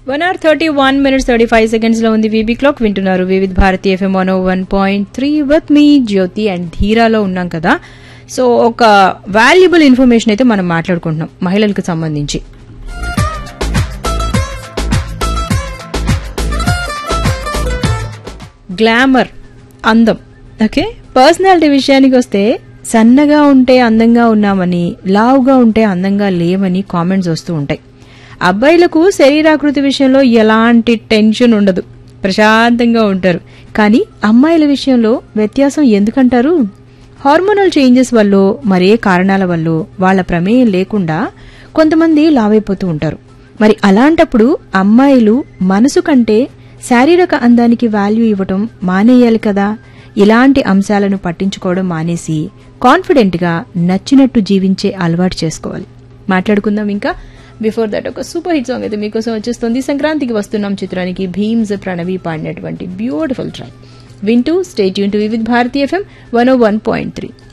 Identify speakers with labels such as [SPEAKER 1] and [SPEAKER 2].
[SPEAKER 1] one hour thirty one minutes thirty five seconds లో ఉంది వీబీ క్లాక్ వింటున్నారు Vividh Bharati FM one one point three with me Jyothi and ధీరాలో ఉన్నాం కదా సో ఒక వాల్యుబుల్ ఇన్ఫర్మేషన్ అయితే మనం మాట్లాడుకుంటున్నాం మహిళలకు సంబంధించి గ్లామర్ అందం ఓకే పర్సనాలిటీ విషయానికి వస్తే సన్నగా ఉంటే అందంగా ఉన్నామని లావుగా ఉంటే అందంగా లేవని కామెంట్స్ వస్తూ ఉంటాయి అబ్బాయిలకు శరీరాకృతి విషయంలో ఎలాంటి టెన్షన్ ఉండదు ప్రశాంతంగా ఉంటారు కానీ అమ్మాయిల విషయంలో వ్యత్యాసం ఎందుకంటారు హార్మోనల్ చేంజెస్ వల్ల మరే కారణాల వల్ల వాళ్ళ ప్రమేయం లేకుండా కొంతమంది లావైపోతూ ఉంటారు మరి అలాంటప్పుడు అమ్మాయిలు మనసు కంటే శారీరక అందానికి వాల్యూ ఇవ్వటం మానేయాలి కదా ఇలాంటి అంశాలను పట్టించుకోవడం మానేసి కాన్ఫిడెంట్ గా నచ్చినట్టు జీవించే అలవాటు చేసుకోవాలి మాట్లాడుకుందాం ఇంకా బిఫోర్ దట్ ఒక సూపర్ హిట్ సాంగ్ అయితే మీకోసం వచ్చేస్తుంది సంక్రాంతికి వస్తున్నాం చిత్రానికి భీమ్స్ ప్రణవి పాడినటువంటి బ్యూటిఫుల్ ట్రాక్ వింటూ stay tune to with Bharati FM one o one point three